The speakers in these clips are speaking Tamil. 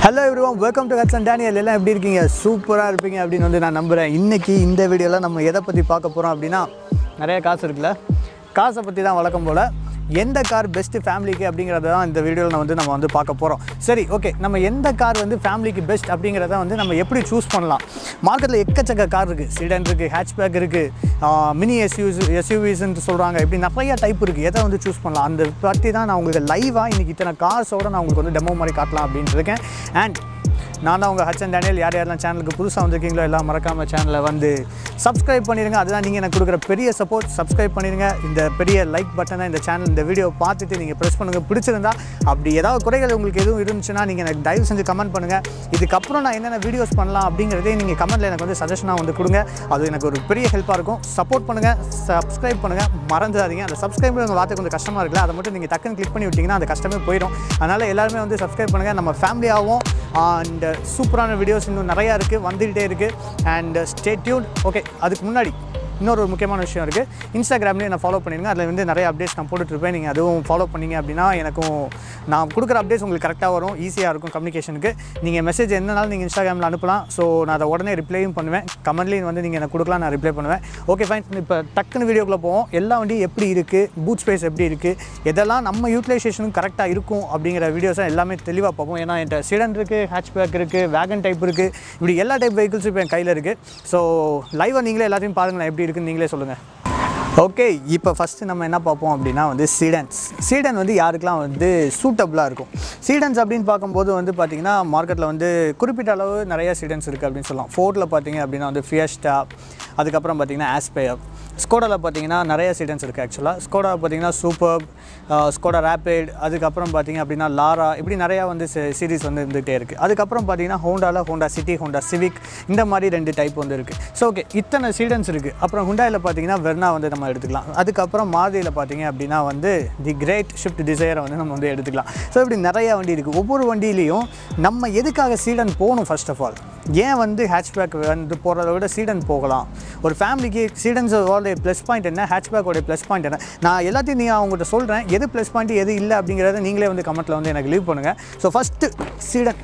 hello everyone welcome to Hudson Daniel எல்லாம் எப்படி இருக்கீங்க சூப்பராக இருப்பீங்க அப்படின்னு வந்து நான் நம்புகிறேன் இன்றைக்கி இந்த வீடியோவில் நம்ம எதை பற்றி பார்க்க போகிறோம் அப்படின்னா நிறைய காசு இருக்குல்ல காசை பற்றி தான் வழக்கம் போல் எந்த கார் பெஸ்ட்டு ஃபேமிலிக்கு அப்படிங்கிறத தான் இந்த வீடியோவில் வந்து நம்ம வந்து பார்க்க போகிறோம் சரி ஓகே நம்ம எந்த கார் வந்து ஃபேமிலிக்கு பெஸ்ட் அப்படிங்கிறத வந்து நம்ம எப்படி சூஸ் பண்ணலாம் மார்க்கெட்டில் எக்கச்சக்க கார் இருக்குது சிடன் இருக்குது ஹேட்ச்பேக் இருக்குது மினி எஸ்யூஸ் எஸ்யூவிஸ்ன்னு சொல்கிறாங்க இப்படி நிறைய டைப் இருக்குது எதை வந்து சூஸ் பண்ணலாம் அந்த பற்றி தான் நான் உங்களுக்கு லைவாக இன்றைக்கி இத்தனை கார்ஸோட நான் உங்களுக்கு வந்து டெமோ மாதிரி காட்டலாம் அப்படின்ட்டு இருக்கேன் அண்ட் நான் தான் உங்கள் ஹச்சன் டேனியல் யார் யாரெல்லாம் சேனலுக்கு புதுசாக வந்திருக்கீங்களோ எல்லாம் மறக்காமல் சேனலை வந்து சப்ஸ்கிரைப் பண்ணிடுங்க அதுதான் நீங்கள் எனக்கு கொடுக்குற பெரிய சப்போர்ட் சப்ஸ்கிரைப் பண்ணிடுங்க இந்த பெரிய லைக் பட்டனை இந்த சேனல் இந்த வீடியோ பார்த்துட்டு நீங்கள் ப்ரெஸ் பண்ணுங்கள் பிடிச்சிருந்தா அப்படி ஏதாவது குறைகள் உங்களுக்கு எதுவும் இருந்துச்சுன்னா நீங்கள் எனக்கு தயவு செஞ்சு கமெண்ட் பண்ணுங்கள் இதுக்கப்புறம் நான் என்னென்ன வீடியோஸ் பண்ணலாம் அப்படிங்கிறதே நீங்கள் கமெண்ட்டில் எனக்கு வந்து சஜஷனாக வந்து கொடுங்க அது எனக்கு ஒரு பெரிய ஹெல்ப்பாக இருக்கும் சப்போர்ட் பண்ணுங்கள் சப்ஸ்கிரைப் பண்ணுங்கள் மறந்துடாதீங்க அந்த சப்ஸ்கிரைப் உங்கள் வார்த்தை கொஞ்சம் கஷ்டமாக இருக்குல்ல அதை மட்டும் நீங்கள் டக்குன்னு கிளிக் பண்ணி விட்டிங்கன்னா அந்த கஷ்டமே போயிடும் அதனால் எல்லாருமே வந்து சப்ஸ்கிரைப் பண்ணுங்கள் நம்ம ஃபேமிலியாகவும் அண்ட் சூப்பரான வீடியோஸ் இன்னும் நிறையா இருக்குது வந்துகிட்டே இருக்குது அண்ட் ஸ்டே டியூன் ஓகே அதுக்கு முன்னாடி இன்னொரு ஒரு முக்கியமான விஷயம் இருக்குது இன்ஸ்டாகிராம்லேயே நான் ஃபாலோ பண்ணிடுங்க அதில் வந்து நிறைய அப்டேட்ஸ் நான் போட்டுட்ருப்பேன் நீங்கள் அதுவும் ஃபாலோ பண்ணீங்க அப்படின்னா எனக்கும் நான் கொடுக்குற அப்டேட்ஸ் உங்களுக்கு கரெக்டாக வரும் ஈஸியாக இருக்கும் கம்யூனிகேஷனுக்கு நீங்கள் மெசேஜ் எந்தனாலும் நீங்கள் இன்ஸ்டாகிராமில் அனுப்பலாம் ஸோ நான் அதை உடனே ரிப்ளையும் பண்ணுவேன் கமெண்ட்லேயும் வந்து நீங்கள் எனக்கு கொடுக்கலாம் நான் ரிப்ளை பண்ணுவேன் ஓகே ஃபைன் இப்போ டக்குன்னு வீடியோக்குள்ளே போவோம் எல்லா வண்டியும் எப்படி இருக்குது பூட் ஸ்பேஸ் எப்படி இருக்குது எதெல்லாம் நம்ம யூட்டிலைசேஷனுக்கு கரெக்டாக இருக்கும் அப்படிங்கிற வீடியோஸை எல்லாமே தெளிவாக பார்ப்போம் ஏன்னா என்கிட்ட சிடன் இருக்குது ஹேட்ச்பேக் இருக்குது வேகன் டைப் இருக்குது இப்படி எல்லா டைப் வெஹிக்கிள்ஸும் இப்போ என் கையில் இருக்குது ஸோ லைவாக நீங்களே எல்லாத்தையும் பாருங்களேன் எப்படி இருக்குன்னு நீங்களே சொல்லுங்கள் ஓகே இப்போ ஃபஸ்ட்டு நம்ம என்ன பார்ப்போம் அப்படின்னா வந்து சீடன்ஸ் சீடன் வந்து யாருக்கெல்லாம் வந்து சூட்டபுளாக இருக்கும் சீடன்ஸ் அப்படின்னு பார்க்கும்போது வந்து பார்த்திங்கன்னா மார்க்கெட்டில் வந்து குறிப்பிட்ட அளவு நிறைய சீடன்ஸ் இருக்குது அப்படின்னு சொல்லலாம் ஃபோர்டில் பார்த்தீங்க அப்படின்னா வந்து ஃபியஸ்டா அதுக்கப்புறம் பார்த்தீங்கன்னா ஆஸ்பேயர் ஸ்கோடாவில் பார்த்தீங்கன்னா நிறைய சீடன்ஸ் இருக்குது ஆக்சுவலாக ஸ்கோடா பார்த்தீங்கன்னா சூப்பர் ஸ்கோடா ரேபிட் அதுக்கப்புறம் பார்த்தீங்க அப்படின்னா லாரா இப்படி நிறையா வந்து சீரிஸ் வந்து இருந்துகிட்டே இருக்குது அதுக்கப்புறம் பார்த்தீங்கன்னா ஹோண்டாவில் ஹோண்டா சிட்டி ஹோண்டா சிவிக் இந்த மாதிரி ரெண்டு டைப் வந்து இருக்குது ஸோ ஓகே இத்தனை சீடன்ஸ் இருக்குது அப்புறம் ஹுண்டாயில் பார்த்தீங்கன்னா வெர்னா வந்து நம்ம எடுத்துக்கலாம் அதுக்கப்புறம் மாருதியில் பார்த்தீங்க அப்படின்னா வந்து தி கிரேட் ஷிஃப்ட் டிசைரை வந்து நம்ம வந்து எடுத்துக்கலாம் ஸோ இப்படி நிறைய வண்டி இருக்குது ஒவ்வொரு வண்டியிலையும் நம்ம எதுக்காக சீடன் போகணும் ஃபர்ஸ்ட் ஆஃப் ஆல் ஏன் வந்து ஹேட்ச்பேக் வந்து போகிறத விட சீடன் போகலாம் ஒரு ஃபேமிலிக்கு சீடன்ஸோட ப்ளஸ் பாயிண்ட் என்ன ஹேட்ச்பேக்கோட ப்ளஸ் பாயிண்ட் என்ன நான் எல்லாத்தையும் நீ அவங்ககிட்ட சொல்கிறேன் எது ப்ளஸ் பாயிண்ட் எது இல்லை அப்படிங்கிறத நீங்களே வந்து கமெண்ட்டில் வந்து எனக்கு லீவ் பண்ணுங்கள் ஸோ ஃபஸ்ட்டு சீடன்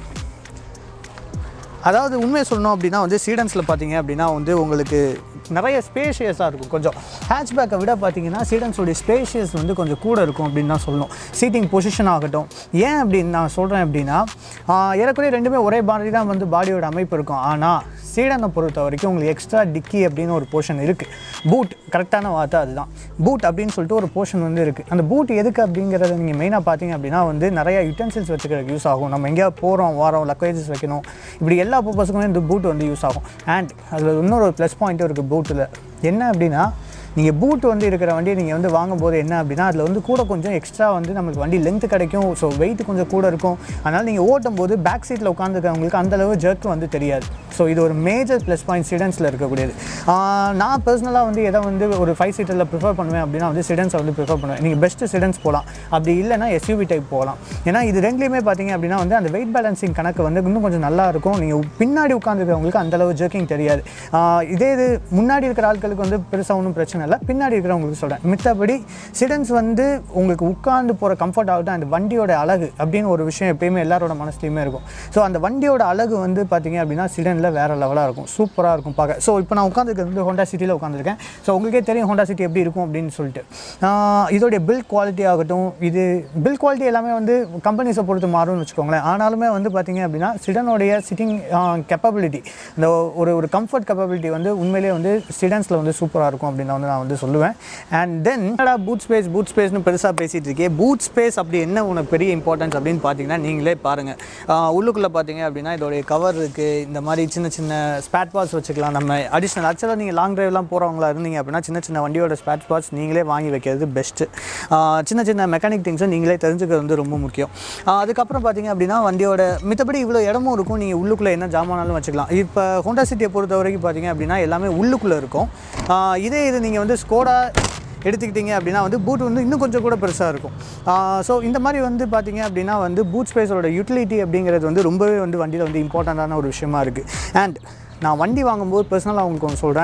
அதாவது உண்மையை சொல்லணும் அப்படின்னா வந்து சீடன்ஸில் பார்த்தீங்க அப்படின்னா வந்து உங்களுக்கு நிறைய ஸ்பேஷியஸாக இருக்கும் கொஞ்சம் ஹேட்ச்பேக்கை விட பார்த்தீங்கன்னா சீடன்ஸோடைய ஸ்பேஷியஸ் வந்து கொஞ்சம் கூட இருக்கும் அப்படின்னு தான் சொல்லணும் சீட்டிங் பொசிஷன் ஆகட்டும் ஏன் அப்படின்னு நான் சொல்கிறேன் அப்படின்னா ஆஹ், ஏறக்குறைய ரெண்டுமே ஒரே மாதிரி தான் வந்து பாடியோட அமைப்பு இருக்கும் ஆனால் சீடனை பொறுத்த வரைக்கும் உங்களுக்கு எக்ஸ்ட்ரா டிக்கி அப்படின்னு ஒரு போர்ஷன் இருக்குது பூட் கரெக்டான வார்த்தை அதுதான் பூட் அப்படின்னு சொல்லிட்டு ஒரு போர்ஷன் வந்து இருக்குது அந்த பூட் எதுக்கு அப்படிங்கிறத நீங்கள் மெயினாக பார்த்தீங்க அப்படின்னா வந்து நிறைய யூட்டன்சில்ஸ் வச்சுக்கிறதுக்கு யூஸ் ஆகும் நம்ம எங்கேயாவது போகிறோம் வாரோம் லக்கேஜஸ் வைக்கணும் இப்படி எல்லா பர்பஸுக்குமே இந்த பூட் வந்து யூஸ் ஆகும் அண்ட் அதில் இன்னொரு ப்ளஸ் பாயிண்ட்டும் இருக்குது பூட்டில் என்ன அப்படின்னா நீங்கள் பூட் வந்து இருக்கிற வண்டியை நீங்கள் வந்து வாங்கும்போது என்ன அப்படின்னா அதில் வந்து கூட கொஞ்சம் எக்ஸ்ட்ரா வந்து நம்மளுக்கு வண்டி லென்த் கிடைக்கும் ஸோ வெயிட் கொஞ்சம் கூட இருக்கும் அதனால் நீங்கள் ஓட்டும் போது பேக் சீட்டில் உட்காந்துருக்கவங்களுக்கு அந்தளவு ஜர்க் வந்து தெரியாது ஸோ இது ஒரு மேஜர் ப்ளஸ் பாயிண்ட் சிடன்ஸில் இருக்கக்கூடியது ஆஹ் நான் பர்சனலாக வந்து எதை வந்து ஒரு ஃபைவ் சீட்டரில் ப்ரிஃபர் பண்ணுவேன் அப்படின்னா வந்து சிடன்ஸை வந்து ப்ரிஃபர் பண்ணுவேன் நீங்கள் பெஸ்ட்டு சிடன்ஸ் போகலாம் அப்படி இல்லைனா எஸ்யூவி டைப் போகலாம் ஏன்னா இது ரெண்டுலேயுமே பார்த்தீங்க அப்படின்னா வந்து அந்த வெயிட் பேலன்சிங் கணக்கு வந்து இன்னும் கொஞ்சம் நல்லா இருக்கும் நீங்கள் பின்னாடி உட்காந்துருக்கவங்களுக்கு அந்தளவு ஜர்க்கிங் தெரியாது ஆஹ் இதே இது முன்னாடி இருக்கிற ஆட்களுக்கு வந்து பெருசாக ஒன்றும் பிரச்சனை இல்லை பின்னாடி இருக்கிறவங்களுக்கு சொல்கிறேன் மித்தபடி சிடன்ஸ் வந்து உங்களுக்கு உட்காந்து போகிற கம்ஃபர்ட் ஆகட்டும் அந்த வண்டியோட அழகு அப்படின்னு ஒரு விஷயம் எப்பயுமே எல்லாரோட மனசுலையுமே இருக்கும் ஸோ அந்த வண்டியோட அழகு வந்து பார்த்தீங்க அப்படின்னா சிடனில் வேறு லெவலாக இருக்கும் சூப்பராக இருக்கும் பார்க்க ஸோ இப்போ நான் உட்காந்துருக்கிறது வந்து ஹோண்டா சிட்டியில் உட்காந்துருக்கேன் ஸோ உங்களுக்கே தெரியும் ஹோண்டா சிட்டி எப்படி இருக்கும் அப்படின்னு சொல்லிட்டு ஆஹ் இதோடைய பில்ட் குவாலிட்டி ஆகட்டும் இது பில்ட் குவாலிட்டி எல்லாமே வந்து கம்பெனிஸை பொறுத்து மாறும்னு வச்சுக்கோங்களேன் ஆனாலுமே வந்து பார்த்தீங்க அப்படின்னா சிடனுடைய சிட்டிங் கெப்பபிலிட்டி இந்த ஒரு ஒரு கம்ஃபர்ட் கெப்பபிலிட்டி வந்து உண்மையிலேயே வந்து சிடன்ஸில் வந்து சூப்பராக இருக்கும் அப்படின்னு வந்து நான் வந்து சொல்லுவேன் அண்ட் தென் என்னடா பூட் ஸ்பேஸ் பூட் ஸ்பேஸ்னு பெருசாக பேசிகிட்டு இருக்கேன் பூட் ஸ்பேஸ் அப்படி என்ன உனக்கு பெரிய இம்பார்ட்டன்ஸ் அப்படின்னு பார்த்தீங்கன்னா நீங்களே பாருங்கள் உள்ளுக்குள்ளே பார்த்தீங்க அப்படின்னா இதோடைய கவர் இருக்குது இந்த மாதிரி சின்ன சின்ன ஸ்பேட் பார்ட்ஸ் வச்சுக்கலாம் நம்ம அடிஷ்னல் ஆக்சுவலாக நீங்கள் லாங் டிரைவ்லாம் போகிறவங்களா இருந்தீங்க அப்படின்னா சின்ன சின்ன வண்டியோட ஸ்பேட் பார்ட்ஸ் நீங்களே வாங்கி வைக்கிறது பெஸ்ட்டு சின்ன சின்ன மெக்கானிக் திங்ஸை நீங்களே தெரிஞ்சுக்கிறது வந்து ரொம்ப முக்கியம் ஆஹ் அதுக்கப்புறம் பார்த்தீங்க அப்படின்னா வண்டியோட மித்தபடி இவ்வளோ இடமும் இருக்கும் நீங்கள் உள்ளுக்குள்ளே என்ன ஜாமானாலும் வச்சுக்கலாம் இப்போ ஹோண்டா சிட்டியை பொறுத்த வரைக்கும் பார்த்தீங்க அப்படின்னா எல்லாமே உள்ளுக்குள்ளே இருக்கும் ஆஹ் இதே இது நீங்கள் வந்து ஸ்கோடா எடுத்துக்கிட்டிங்க அப்படின்னா வந்து பூட் வந்து இன்னும் கொஞ்சம் கூட பெருசாக இருக்கும் ஸோ இந்த மாதிரி வந்து பார்த்தீங்க அப்படின்னா வந்து பூட் ஸ்பேஸோட யூட்டிலிட்டி அப்படிங்கிறது வந்து ரொம்பவே வந்து வண்டியில் வந்து இம்பார்ட்டண்ட்டான ஒரு விஷயமா இருக்குது அண்ட் நான் வண்டி வாங்கும்போது பர்சனலாக உங்களுக்கு ஒன்று சொல்கிறேன்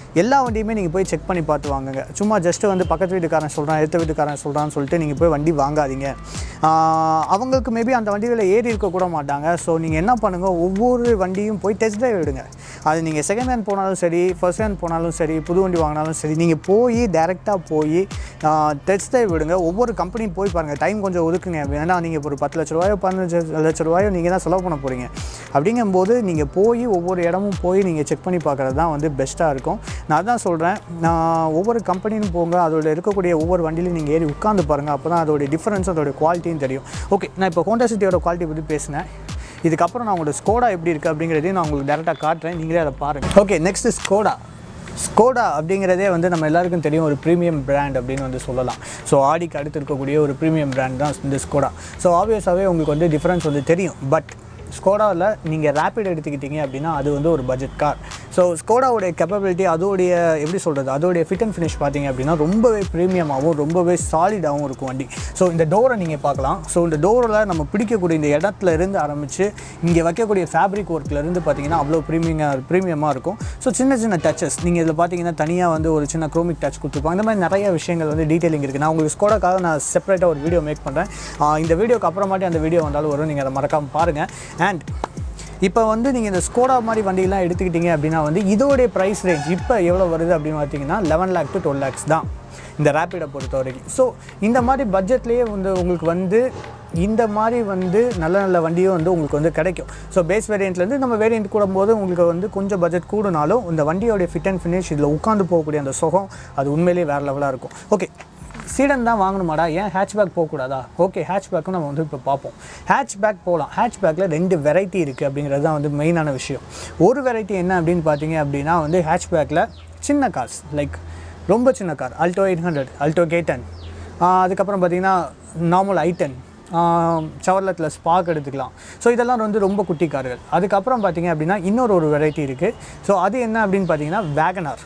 எல்லா வண்டியுமே நீங்கள் போய் செக் பண்ணி பார்த்து வாங்குங்க சும்மா ஜஸ்ட்டு வந்து பக்கத்து வீட்டுக்காரன் சொல்கிறான் எடுத்த வீட்டுக்காரன் சொல்கிறான்னு சொல்லிட்டு நீங்கள் போய் வண்டி வாங்காதீங்க ஆஹ் அவங்களுக்கு மேபி அந்த வண்டிகளில் ஏறி இருக்க கூட மாட்டாங்க ஸோ நீங்கள் என்ன பண்ணுங்கள் ஒவ்வொரு வண்டியும் போய் டெஸ்ட் ட்ரைவ் விடுங்க அது நீங்கள் செகண்ட் ஹேண்ட் போனாலும் சரி ஃபர்ஸ்ட் ஹேண்ட் போனாலும் சரி புது வண்டி வாங்கினாலும் சரி நீங்கள் போய் டேரெக்டாக போய் டெஸ்ட் ட்ரைவ் விடுங்க ஒவ்வொரு கம்பெனியும் போய் பாருங்கள் டைம் கொஞ்சம் ஒதுக்குங்க வேணா நீங்கள் ஒரு பத்து லட்ச ரூபாயோ பதினஞ்சு லட்ச ரூபாயோ நீங்கள் தான் செலவு பண்ண போகிறீங்க அப்படிங்கும்போது நீங்கள் போய் ஒவ்வொரு இடமும் போய் நீங்கள் செக் பண்ணி பார்க்குறது தான் வந்து பெஸ்ட்டாக இருக்கும் நான் தான் சொல்கிறேன் நான் ஒவ்வொரு கம்பெனியும் போங்க அதோட இருக்கக்கூடிய ஒவ்வொரு வண்டியிலையும் நீங்கள் ஏறி உட்காந்து பாருங்கள் அப்போ தான் அதோடைய டிஃப்ரென்ஸ் அதோடைய குவாலிட்டியும் தெரியும் ஓகே நான் இப்போ ஹோண்டா சிட்டியோட குவாலிட்டி பற்றி பேசினேன் இதுக்கப்புறம் நான் உங்களோட ஸ்கோடா எப்படி இருக்குது அப்படிங்கிறதையும் நான் உங்களுக்கு டேரெக்டாக காட்டுறேன் நீங்களே அதை பாருங்கள் ஓகே நெக்ஸ்ட்டு ஸ்கோடா ஸ்கோடா அப்படிங்கிறதே வந்து நம்ம எல்லாருக்கும் தெரியும் ஒரு ப்ரீமியம் பிராண்ட் அப்படின்னு வந்து சொல்லலாம் ஸோ ஆடிக்கு அடுத்து இருக்கக்கூடிய ஒரு ப்ரீமியம் பிராண்ட் தான் இந்த ஸ்கோடா ஸோ ஆப்வியஸாகவே உங்களுக்கு வந்து டிஃப்ரென்ஸ் வந்து தெரியும் பட் ஸ்கோடாவில் நீங்கள் ரேப்பிட் எடுத்துக்கிட்டீங்க அப்படின்னா அது வந்து ஒரு பட்ஜெட் கார் ஸோ ஸ்கோடாவுடைய கேப்பபிலிட்டி அதோடைய எப்படி சொல்கிறது அதோடைய ஃபிட் அண்ட் ஃபினிஷ் பார்த்தீங்க அப்படின்னா ரொம்பவே ப்ரீமியமாகவும் ரொம்பவே சாலிடாகவும் இருக்கும் வண்டி ஸோ இந்த டோரை நீங்கள் பார்க்கலாம் ஸோ இந்த டோரில் நம்ம பிடிக்கக்கூடிய இந்த இடத்துல இருந்து ஆரம்பித்து இங்கே வைக்கக்கூடிய ஃபேப்ரிக் ஒர்க்லேருந்து பார்த்தீங்கன்னா அவ்வளோ ப்ரீமியமாக ப்ரீமியமாக இருக்கும் ஸோ சின்ன சின்ன டச்சஸ் நீங்கள் இதில் பார்த்தீங்கன்னா தனியாக வந்து ஒரு சின்ன குரோமிக் டச் கொடுத்துருப்பாங்க இந்த மாதிரி நிறைய விஷயங்கள் வந்து டீட்டெயிலிங் இருக்குது நான் உங்களுக்கு ஸ்கோடாக்காக நான் செப்பரேட்டாக ஒரு வீடியோ மேக் பண்ணுறேன் இந்த வீடியோக்கு அப்புறமாட்டி அந்த வீடியோ வந்தாலும் வரும் நீங்கள் அதை மறக்காமல் பாருங்கள் அண்ட் இப்போ வந்து நீங்கள் இந்த ஸ்கோடா மாதிரி வண்டியெல்லாம் எடுத்துக்கிட்டீங்க அப்படின்னா வந்து இதோடைய ப்ரைஸ் ரேஞ்ச் இப்போ எவ்வளோ வருது அப்படின்னு பார்த்தீங்கன்னா eleven lakh to twelve lakhs தான் இந்த ரேப்பிடை பொறுத்த வரைக்கும் ஸோ இந்த மாதிரி பட்ஜெட்லேயே வந்து உங்களுக்கு வந்து இந்த மாதிரி வந்து நல்ல நல்ல வண்டியும் வந்து உங்களுக்கு வந்து கிடைக்கும் ஸோ பேஸ் வேரியண்ட்லேருந்து நம்ம வேரியண்ட் கூடும்போது உங்களுக்கு வந்து கொஞ்சம் பட்ஜெட் கூடுனாலும் இந்த வண்டியோடைய ஃபிட் அண்ட் ஃபினிஷ் இதில் உட்காந்து போகக்கூடிய அந்த சுகம் அது உண்மையிலேயே வேறு லெவலாக இருக்கும் ஓகே சீடன் தான் வாங்கணுமாடா ஏன் ஹேட்ச்பேக் போகக்கூடாதா ஓகே ஹேட்ச்பேக்கும் நம்ம வந்து இப்போ பார்ப்போம் ஹேட்ச்பேக் போகலாம் ஹேட்ச்பேக்கில் ரெண்டு வெரைட்டி இருக்குது அப்படிங்கிறது தான் வந்து மெயினான விஷயம் ஒரு வெரைட்டி என்ன அப்படின்னு பார்த்தீங்க அப்படின்னா வந்து ஹேட்ச்பேக்கில் சின்ன கார்ஸ் லைக் ரொம்ப சின்ன car Alto eight hundred Alto K ten அதுக்கப்புறம் பார்த்தீங்கன்னா நார்மல் ஐட்டன் சவர்லத்தில் ஸ்பாக் எடுத்துக்கலாம் ஸோ இதெல்லாம் வந்து ரொம்ப குட்டி கார்கள் அதுக்கப்புறம் பார்த்தீங்க அப்படின்னா இன்னொரு ஒரு வெரைட்டி இருக்குது ஸோ அது என்ன அப்படின்னு பார்த்தீங்கன்னா வேகனார்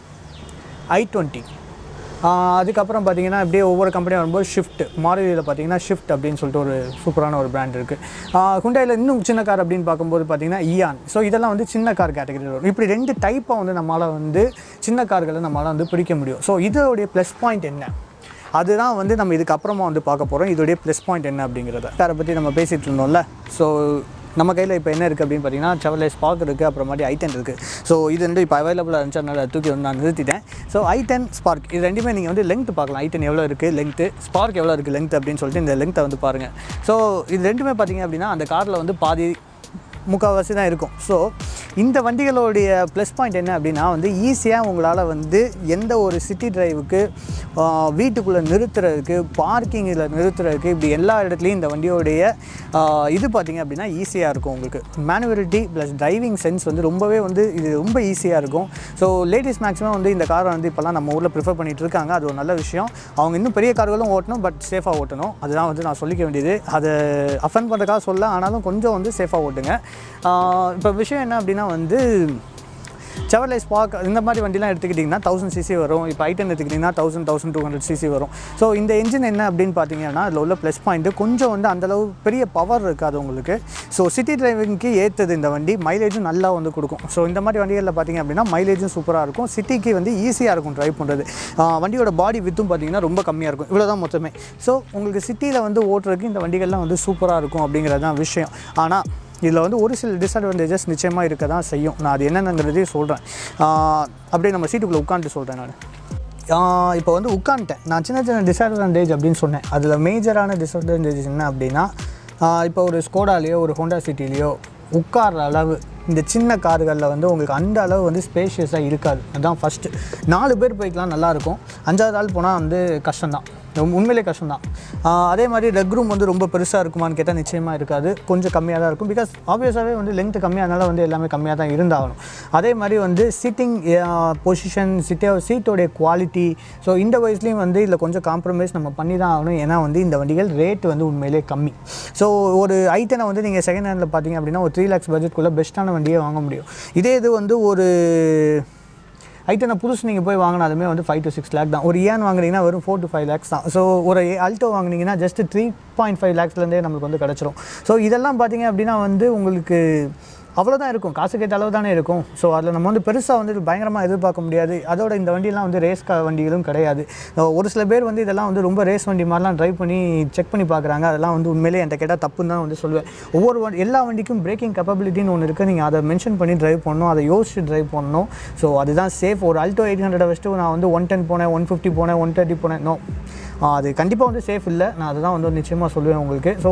ஐ டுவெண்ட்டி அதுக்கப்புறம் பார்த்தீங்கன்னா அப்படியே ஒவ்வொரு கம்பெனியும் வரும்போது ஷிஃப்ட் மாருதியில் பார்த்தீங்கன்னா ஷிஃப்ட் அப்படின்னு சொல்லிட்டு ஒரு சூப்பரான ஒரு பிராண்ட் இருக்குது ஹுண்டாயில் இன்னும் சின்ன கார் அப்படின்னு பார்க்கும்போது பார்த்தீங்கன்னா இயான் ஸோ இதெல்லாம் வந்து சின்ன கார் கேட்டகரி வரும் இப்படி ரெண்டு டைப்பாக வந்து நம்மளால் வந்து சின்ன கார்களை நம்மளால் வந்து பிரிக்க முடியும் ஸோ இதோடைய ப்ளஸ் பாயிண்ட் என்ன அதுதான் வந்து நம்ம இதுக்கு அப்புறமா வந்து பார்க்க போகிறோம் இதோடைய ப்ளஸ் பாயிண்ட் என்ன அப்படிங்கிறத காரை பற்றி நம்ம பேசிகிட்டு இருந்தோம்ல ஸோ நம்ம கையில் இப்போ என்ன இருக்குது அப்படின்னு பார்த்தீங்கன்னா செவலே ஸ்பாக் இருக்குது அப்புறமாட்டி ஐட்டன் இருக்குது ஸோ இது ரெண்டும் இப்போ அவைலபிளாக இருந்துச்சு அதனால் தூக்கி வந்து நான் நிறுத்திட்டேன் ஸோ ஐட்டன் ஸ்பார்க் இது ரெண்டுமே நீங்கள் வந்து லெங்த் பார்க்கலாம் ஐட்டன் எவ்வளோ இருக்குது லெங்த்து ஸ்பார்க் எவ்வளோ இருக்குது லெங்த் அப்படின்னு சொல்லிட்டு இந்த லெங்த்தை வந்து பாருங்கள் ஸோ இது ரெண்டுமே பார்த்தீங்க அப்படின்னா அந்த காரில் வந்து பாதி முக்கால்வாசி தான் இருக்கும் ஸோ இந்த வண்டிகளுடைய ப்ளஸ் பாயிண்ட் என்ன அப்படின்னா வந்து ஈஸியாக உங்களால் வந்து எந்த ஒரு சிட்டி டிரைவுக்கு வீட்டுக்குள்ளே நிறுத்துறதுக்கு பார்க்கிங்கில் நிறுத்துறதுக்கு இப்படி எல்லா இடத்துலையும் இந்த வண்டியோடைய ஆஹ், இது பார்த்திங்க அப்படின்னா ஈஸியாக இருக்கும் உங்களுக்கு மேனுவலிட்டி ப்ளஸ் டிரைவிங் சென்ஸ் வந்து ரொம்பவே வந்து இது ரொம்ப ஈஸியாக இருக்கும் ஸோ லேடிஸ் மேக்ஸிமம் வந்து இந்த காரை வந்து இப்போல்லாம் நம்ம ஊரில் ப்ரிஃபர் பண்ணிகிட்டு இருக்காங்க அது ஒரு நல்ல விஷயம் அவங்க இன்னும் பெரிய கார்களும் ஓட்டணும் பட் சேஃபாக ஓட்டணும் அதுதான் வந்து நான் சொல்லிக்க வேண்டியது அதை அஃபன் பண்ணுறதுக்காக சொல்ல ஆனாலும் கொஞ்சம் வந்து சேஃபாக ஓட்டுங்க இப்போ விஷயம் என்ன அப்படின்னா வந்து செவர்லை ஸ்பாக் இந்த மாதிரி வண்டிலாம் எடுத்துக்கிட்டிங்கன்னா தௌசண்ட் சிசி வரும் இப்போ ஐட்டன் எடுத்துக்கிட்டிங்கன்னா thousand thousand two hundred CC வரும் ஸோ இந்த என்ஜின் என்ன அப்படின்னு பார்த்தீங்கன்னா அதில் உள்ள ப்ளஸ் பாயிண்ட்டு கொஞ்சம் வந்து அந்தளவு பெரிய பவர் இருக்காது உங்களுக்கு ஸோ சிட்டி டிரைவிங்க்கு ஏற்றது இந்த வண்டி மைலேஜும் நல்லா வந்து கொடுக்கும் ஸோ இந்த மாதிரி வண்டிகளில் பார்த்தீங்க அப்படின்னா மைலேஜும் சூப்பராக இருக்கும் சிட்டிக்கு வந்து ஈஸியாக இருக்கும் ட்ரைவ் பண்ணுறது வண்டியோட பாடி வித்தும் பார்த்தீங்கன்னா ரொம்ப கம்மியாக இருக்கும் இவ்வளோ தான் மொத்தமே ஸோ உங்களுக்கு சிட்டியில் வந்து ஓட்டுறதுக்கு இந்த வண்டிகள்லாம் வந்து சூப்பராக இருக்கும் அப்படிங்கிறது தான் விஷயம் ஆனால் இதில் வந்து ஒரு சில டிஸ்அட்வான்டேஜஸ் நிச்சயமாக இருக்க தான் செய்யும் நான் அது என்னென்னங்கிறதையும் சொல்கிறேன் அப்படியே நம்ம சீட்டுக்குள்ளே உட்காந்துட்டு சொல்கிறேன் நான் இப்போ வந்து உட்காந்துட்டேன் நான் சின்ன சின்ன டிஸ்அட்வான்டேஜ் அப்படின்னு சொன்னேன் அதில் மேஜரான டிஸ்அட்வான்டேஜ் என்ன அப்படின்னா ஆஹ் இப்போ ஒரு ஸ்கோடாலேயோ ஒரு ஹோண்டா சிட்டிலேயோ உட்கார்ற அளவு இந்த சின்ன கார்களில் வந்து உங்களுக்கு அந்த அளவு வந்து ஸ்பேஷியஸாக இருக்காது அதுதான் ஃபஸ்ட்டு நாலு பேர் போய்க்கலாம் நல்லாயிருக்கும் அஞ்சாவது ஆள் போனால் வந்து கஷ்டம்தான் ரொம்ப- உண்மையிலே கஷ்டம்தான் ஆஹ் அதே மாதிரி லெக் ரூம் வந்து ரொம்ப பெருசாக இருக்குமான்னு கேட்டால் நிச்சயமாக இருக்காது கொஞ்சம் கம்மியாக தான் இருக்கும் பிகாஸ் ஆப்வியஸாகவே வந்து லென்த் கம்மியானால வந்து எல்லாமே கம்மியாக தான் இருந்தாகணும் அதே மாதிரி வந்து சிட்டிங் பொசிஷன் சிட்டே சீட்டோடைய குவாலிட்டி ஸோ இந்த வயசுலேயும் வந்து இதில் கொஞ்சம் காம்ப்ரமைஸ் நம்ம பண்ணி தான் ஆகணும் ஏன்னா வந்து இந்த வண்டிகள் ரேட் வந்து உண்மையிலே கம்மி ஸோ ஒரு ஐட்டனை வந்து நீங்கள் செகண்ட் ஹேண்டில் பார்த்தீங்க அப்படின்னா ஒரு த்ரீ லேக்ஸ் பட்ஜெட்குள்ளே பெஸ்ட்டான வண்டியே வாங்க முடியும் இதே இது வந்து ஒரு ஐட்டனை புதுசு நீங்கள் போய் வாங்கினாலுமே வந்து ஃபைவ் டு சிக்ஸ் லேக் தான் ஒரு ஏன் வாங்குறீங்கன்னா வெறும் ஃபோர் டு ஃபைவ் லேக்ஸ் தான் ஸோ ஒரு அல்டோ வாங்குனீங்கன்னா ஜஸ்ட் த்ரீ பாயிண்ட் ஃபைவ் லேக்ஸ்லேருந்தே நம்மளுக்கு வந்து கிடச்சிரும் ஸோ இதெல்லாம் பார்த்தீங்க அப்படின்னா வந்து உங்களுக்கு அவ்வளோதான் இருக்கும் காசு கேட்ட அளவு தானே இருக்கும் ஸோ அதில் நம்ம வந்து பெருசாக வந்து பயங்கரமாக எதிர்பார்க்க முடியாது அதோட இந்த வண்டியெல்லாம் வந்து ரேஸ் கா வண்டிகளும் கிடையாது அஹ் ஒரு சில பேர் வந்து இதெல்லாம் வந்து ரொம்ப ரேஸ் வண்டி மாதிரிலாம் ட்ரைவ் பண்ணி செக் பண்ணி பார்க்குறாங்க அதெல்லாம் வந்து உண்மையிலே என்கிட்ட கேட்டால் தப்புன்னு தான் வந்து சொல்லுவேன் ஒவ்வொரு வண்டி எல்லா வண்டிக்கும் பிரேக்கிங் கேப்பபிலிட்டின்னு ஒன்று இருக்குது நீங்கள் அதை மென்ஷன் பண்ணி ட்ரைவ் பண்ணணும் அதை யோசிச்சு ட்ரைவ் பண்ணணும் ஸோ அதுதான் சேஃப் ஒரு அல்டோ எயிட் ஹண்ட்ரட் வச்சுட்டு நான் வந்து ஒன் டென் போனேன் ஒன் ஃபிஃப்டி போனேன் ஒன் தேர்ட்டி போனேன் நோ அது கண்டிப்பாக வந்து சேஃப் இல்லை நான் அதுதான் வந்து நிச்சயமாக சொல்லுவேன் உங்களுக்கு ஸோ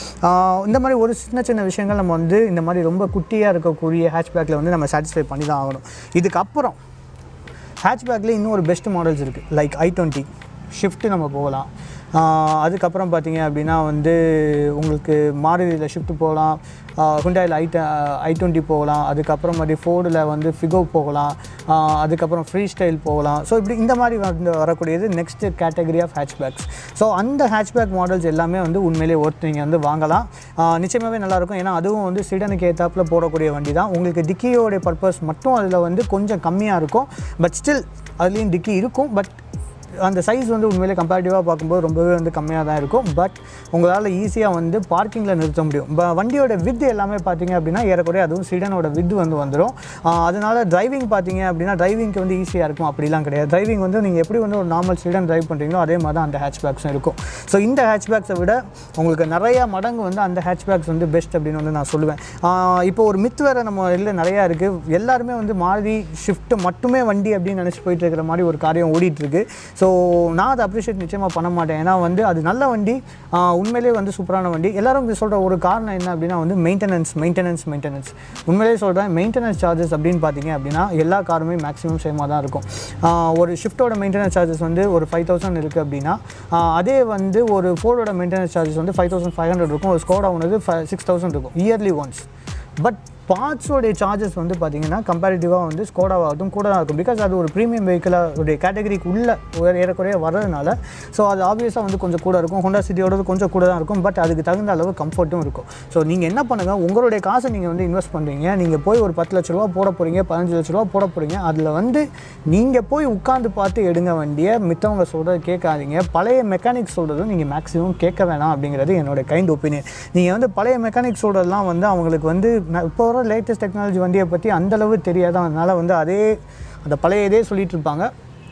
இந்த மாதிரி ஒரு சின்ன சின்ன விஷயங்கள் நம்ம வந்து இந்த மாதிரி ரொம்ப குட்டியாக இருக்கக்கூடிய ஹேட்ச்பேக்கில் வந்து நம்ம சாட்டிஸ்ஃபை பண்ணி தான் ஆகணும் இதுக்கப்புறம் ஹேட்ச்பேக்கில் இன்னும் ஒரு பெஸ்ட் மாடல்ஸ் இருக்குது லைக் ஐ டுவெண்ட்டி ஷிஃப்ட்டு நம்ம போகலாம் ஆஹ் அதுக்கப்புறம் பார்த்தீங்க அப்படின்னா வந்து உங்களுக்கு மாருதியில் ஷிஃப்ட் போகலாம் ஹுண்டாயில் ஐ ஐ டுவெண்ட்டி போகலாம் அதுக்கப்புறம் மாதிரி ஃபோர்டில் வந்து ஃபிகோ போகலாம் ஆஹ் அதுக்கப்புறம் ஃப்ரீ ஸ்டைல் போகலாம் ஸோ இப்படி இந்த மாதிரி வந்து வரக்கூடியது next category of hatchbacks so அந்த ஹேட்ச்பேக் மாடல்ஸ் எல்லாமே வந்து உண்மையிலேயே ஒர்த் நீங்கள் வந்து வாங்கலாம் ஆஹ் நிச்சயமாகவே நல்லாயிருக்கும் ஏன்னா அதுவும் வந்து சிடனுக்கு ஏற்றாப்புல போடக்கூடிய வண்டி தான் உங்களுக்கு டிக்கியோடைய பர்பஸ் மட்டும் அதில் வந்து கொஞ்சம் கம்மியாக இருக்கும் பட் ஸ்டில் அதுலேயும் டிக்கி இருக்கும் பட் அந்த சைஸ் வந்து உண்மையிலே கம்பேரிட்டிவாக பார்க்கும்போது ரொம்பவே வந்து கம்மியாக தான் இருக்கும் பட் உங்களால் ஈஸியாக வந்து பார்க்கிங்கில் நிறுத்த முடியும் ப- வண்டியோட வித் எல்லாமே பார்த்தீங்க அப்படின்னா ஏறக்குறைய அதுவும் சிடனோட வித் வந்து வந்துடும் அதனால் டிரைவிங் பார்த்தீங்க அப்படின்னா டிரைவிங்க்கு வந்து ஈஸியாக இருக்கும் அப்படிலாம் கிடையாது டிரைவிங் வந்து நீங்கள் எப்படி வந்து ஒரு நார்மல் சிடன் டிரைவ் பண்ணுறீங்களோ அதே மாதிரி தான் அந்த ஹேட்ச்பேக்ஸும் இருக்கும் ஸோ இந்த ஹேட்ச்பேக்ஸை விட உங்களுக்கு நிறைய மடங்கு வந்து அந்த ஹேட்ச்பேக்ஸ் வந்து பெஸ்ட் அப்படின்னு வந்து நான் சொல்லுவேன் ஆஹ் இப்போ ஒரு மித் வேறு நம்ம இதில் நிறையா இருக்குது எல்லாருமே வந்து மாருதி ஷிஃப்ட் மட்டுமே வண்டி அப்படின்னு நினச்சி போயிட்டு இருக்கிற மாதிரி ஒரு காரியம் ஓடிட்டு இருக்கு ஸோ நான் அதை அப்ரிஷியேட் நிச்சயமாக பண்ண மாட்டேன் ஏன்னா வந்து அது நல்ல வண்டி ஆஹ் உண்மையிலேயே வந்து சூப்பரான வண்டி எல்லாரும் சொல்கிற ஒரு காரணம் என்ன அப்படின்னா வந்து மெயின்டெனன்ஸ் மெயின்டெனன்ஸ் மெயின்டெனன்ஸ் உண்மையிலேயே சொல்கிறேன் மெயின்டெனன்ஸ் சார்ஜஸ் அப்படின்னு பார்த்தீங்க அப்படின்னா எல்லா காருமே மேக்ஸிமம் சேமாக தான் இருக்கும் ஆஹ் ஒரு ஷிஃப்ட்டோட மெயின்டெனன்ஸ் சார்ஜஸ் வந்து ஒரு ஃபைவ் தௌசண்ட் இருக்குது அப்படின்னா ஆஹ் அதே வந்து ஒரு ஃபோர்டோட மெயின்டெனன்ஸ் சார்ஜஸ் வந்து ஃபைவ் தௌசண்ட் ஃபைவ் ஹண்ட்ரட் இருக்கும் ஒரு ஸ்கோடா ஒன்று சிக்ஸ் தௌசண்ட் இருக்கும் இயர்லி ஒன்ஸ் பட் பார்ட்ஸோடைய சார்ஜஸ் வந்து பார்த்தீங்கன்னா கம்பேரிட்டிவாக வந்து ஸ்கோடாவாகட்டும் கூட தான் இருக்கும் பிகாஸ் அது ஒரு ப்ரீமியம் வெஹிக்கிளாக ஒரு கேட்டகரிக்கு உள்ள ஒரு ஏறக்குறைய வர்றதுனால ஸோ அது ஆப்வியஸாக வந்து கொஞ்சம் கூட இருக்கும் ஹோண்டா சிட்டியோட கொஞ்சம் கூட தான் இருக்கும் பட் அதுக்கு தகுந்த அளவு கம்ஃபர்ட்டும் இருக்கும் ஸோ நீங்கள் என்ன பண்ணுங்கள் உங்களுடைய காசை நீங்கள் வந்து இன்வெஸ்ட் பண்ணுறீங்க நீங்கள் போய் ஒரு பத்து லட்ச ரூபா போட போகிறீங்க பதினஞ்சு லட்ச ரூபா போட போகிறீங்க அதில் வந்து நீங்கள் போய் உட்காந்து பார்த்து எடுங்க வண்டியை மித்தவங்க சொல்கிறத கேட்காதீங்க பழைய மெக்கானிக் சொல்கிறதும் நீங்கள் மேக்ஸிமம் கேட்க வேணாம் அப்படிங்கிறது என்னோட கைண்ட் ஒப்பீனியன் நீங்கள் வந்து பழைய மெக்கானிக் சொல்கிறதுலாம் வந்து அவங்களுக்கு வந்து ந- இப்போ வர லேட்டஸ்ட் டெக்னாலஜி வண்டியை பற்றி அந்தளவு தெரியாது அதனால் வந்து அதே அந்த பழைய இதே சொல்லிட்டு இருப்பாங்க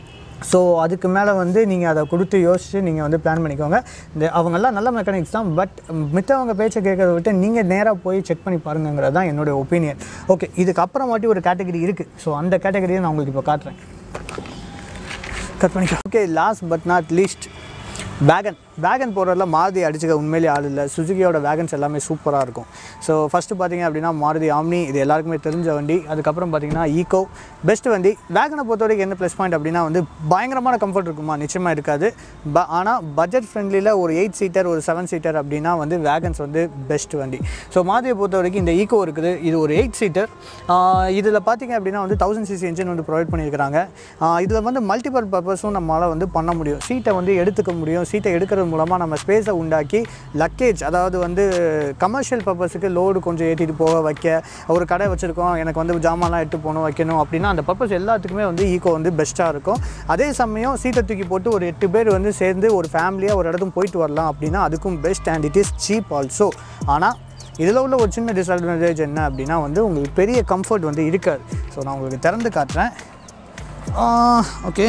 ஸோ அதுக்கு மேலே வந்து நீங்கள் அதை கொடுத்து யோசித்து நீங்கள் வந்து பிளான் பண்ணிக்கோங்க இந்த அவங்கெல்லாம் நல்ல மெக்கானிக்ஸ் தான் பட் மித்தவங்க பேச்சை கேட்கறத விட்டு நீங்கள் நேராக போய் செக் பண்ணி பாருங்கங்கிறது தான் என்னுடைய ஒப்பீனியன் ஓகே இதுக்கு அப்புறமாட்டி ஒரு கேட்டகரி இருக்குது ஸோ அந்த கேட்டகரியை நான் உங்களுக்கு இப்போ காட்டுறேன் கட் பண்ணிக்கலாம் okay last but not least wagon wagon போடுறதுல மாருதி அடிச்சுக்க உண்மையிலேயே ஆள் இல்லை சுசுகியோட வேகன்ஸ் எல்லாமே சூப்பராக இருக்கும் ஸோ ஃபஸ்ட்டு பார்த்தீங்க அப்படின்னா மாருதி ஆம்னி இது எல்லாருக்குமே தெரிஞ்ச வண்டி அதுக்கப்புறம் பார்த்தீங்கன்னா ஈகோ பெஸ்ட் வண்டி வேகனை பொறுத்த வரைக்கும் என்ன ப்ளஸ் பாயிண்ட் அப்படின்னா வந்து பயங்கரமான கம்ஃபர்ட் இருக்குமா நிச்சயமாக இருக்காது ப ஆனால் பட்ஜெட் ஃப்ரெண்ட்லியில் ஒரு எயிட் சீட்டர் ஒரு செவன் சீட்டர் அப்படின்னா வந்து வேகன்ஸ் வந்து பெஸ்ட் வண்டி ஸோ மாருதியை பொறுத்த வரைக்கும் இந்த ஈகோ இருக்குது இது ஒரு எயிட் சீட்டர் இதில் பார்த்தீங்க அப்படின்னா வந்து தௌசண்ட் சிசி என்ஜின் வந்து ப்ரொவைட் பண்ணியிருக்கிறாங்க இதில் வந்து மல்டிபிள் பர்பஸும் நம்மளால் வந்து பண்ண முடியும் சீட்டை வந்து எடுத்துக்க முடியும் சீட்டை எடுக்கிறது மூலமாக நம்ம ஸ்பேஸை உண்டாக்கி லக்கேஜ் அதாவது வந்து கமர்ஷியல் பர்பஸுக்கு லோடு கொஞ்சம் ஏற்றிட்டு போக வைக்க ஒரு கடை வச்சுருக்கோம் எனக்கு வந்து ஜாமான்லாம் எடுத்து போகணும் வைக்கணும் அப்படின்னா அந்த பர்பஸ் எல்லாத்துக்குமே வந்து ஈகோ வந்து பெஸ்ட்டாக இருக்கும் அதே சமயம் சீட்டை தூக்கி போட்டு ஒரு எட்டு பேர் வந்து சேர்ந்து ஒரு ஃபேமிலியாக ஒரு இடத்துக்கு போயிட்டு வரலாம் அப்படின்னா அதுக்கும் best and it is cheap also ஆனால் இதில் உள்ள ஒரு சின்ன டிஸ்அட்வான்டேஜ் என்ன அப்படின்னா வந்து உங்களுக்கு பெரிய கம்ஃபர்ட் வந்து இருக்காது ஸோ நான் உங்களுக்கு திறந்து காட்டுறேன் ஓகே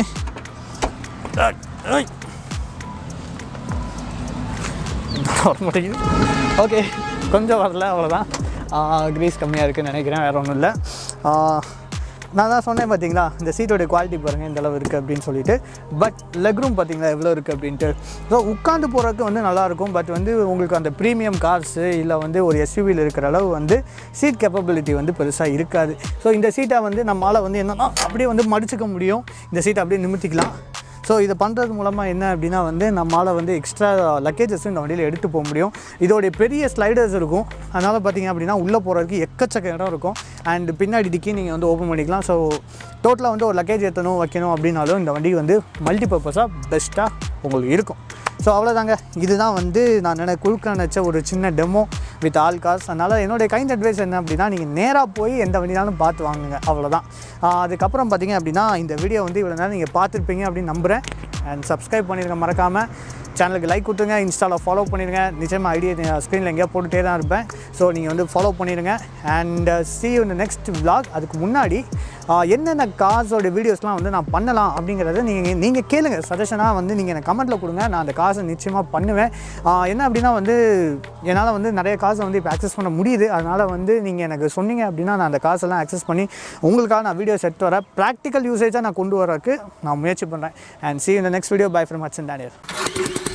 வர மாட்டேங்குது ஓகே கொஞ்சம் வரல அவ்வளோதான் க்ரீஸ் கம்மியாக இருக்குன்னு நினைக்கிறேன் வேறு ஒன்றும் இல்லை நான் தான் சொன்னேன் பார்த்தீங்களா இந்த சீட்டோட குவாலிட்டி பாருங்கள் இந்த அளவு இருக்குது அப்படின்னு சொல்லிட்டு பட் லெக் ரூம் பார்த்தீங்களா எவ்வளோ இருக்குது அப்படின்ட்டு ஸோ உட்காந்து போகிறதுக்கு வந்து நல்லாயிருக்கும் பட் வந்து உங்களுக்கு அந்த ப்ரீமியம் கார்ஸு இல்லை வந்து ஒரு எஸ்யூவியில் இருக்கிற அளவு வந்து சீட் கேப்பபிலிட்டி வந்து பெருசாக இருக்காது ஸோ இந்த சீட்டை வந்து நம்மளால் வந்து என்னன்னா அப்படியே வந்து மடிச்சுக்க முடியும் இந்த சீட்டை அப்படியே நிமித்திக்கலாம் ஸோ இதை பண்ணுறது மூலமாக என்ன அப்படின்னா வந்து நம்மளால் வந்து எக்ஸ்ட்ரா லக்கேஜஸும் இந்த வண்டியில் எடுத்து போக முடியும் இதோடைய பெரிய ஸ்லைடர்ஸ் இருக்கும் அதனால் பார்த்தீங்க அப்படின்னா உள்ளே போகிறதுக்கு எக்கச்சக்க இடம் இருக்கும் அண்ட் பின்னாடி டிக்கி நீங்கள் வந்து ஓப்பன் பண்ணிக்கலாம் ஸோ டோட்டலாக வந்து ஒரு லக்கேஜ் ஏற்றணும் வைக்கணும் அப்படின்னாலும் இந்த வண்டி வந்து மல்டி பர்பஸாக பெஸ்ட்டாக உங்களுக்கு இருக்கும் ஸோ அவ்வளோதாங்க இதுதான் வந்து நான் நினை குழுக்க நினச்ச ஒரு சின்ன டெமோ வித் ஆல் காஸ் அதனால் என்னுடைய கைண்ட் அட்வைஸ் என்ன அப்படின்னா நீங்கள் நேராக போய் எந்த வண்டினாலும் பார்த்து வாங்குங்க அவ்வளோதான் ஆஹ் அதுக்கப்புறம் பார்த்தீங்க அப்படின்னா இந்த வீடியோ வந்து இவ்வளோ நேரம் நீங்கள் பார்த்துருப்பீங்க அப்படின்னு நம்புகிறேன் அண்ட் சப்ஸ்கிரைப் பண்ணிருங்க மறக்காமல் சேனலுக்கு லைக் கொடுத்துங்க இன்ஸ்டாவில் ஃபாலோ பண்ணிடுங்க நிச்சயமாக ஐடியா ஸ்க்ரீனில் எங்கேயா போட்டுகிட்டே தான் இருப்பேன் ஸோ நீங்கள் வந்து ஃபாலோ பண்ணிடுங்க and see you in the next vlog அதுக்கு முன்னாடி ஆஹ், என்னென்ன காசோட வீடியோஸ்லாம் வந்து நான் பண்ணலாம் அப்படிங்கிறத நீங்கள் நீங்கள் கேளுங்க சஜஷனாக வந்து நீங்கள் எனக்கு கமெண்ட்டில் கொடுங்க நான் அந்த காசை நிச்சயமாக பண்ணுவேன் ஆஹ், என்ன அப்படின்னா வந்து என்னால் வந்து நிறைய காசை வந்து இப்போ அக்சஸ் பண்ண முடியுது அதனால் வந்து நீங்கள் எனக்கு சொன்னீங்க அப்படின்னா நான் அந்த காசெல்லாம் அக்சஸ் பண்ணி உங்களுக்காக நான் வீடியோஸ் எடுத்து வரேன் ப்ராக்டிக்கல் யூசேஜாக நான் கொண்டு வரக்கு நான் முயற்சி பண்ணுறேன் and see you in the next video bye from Hudson Daniel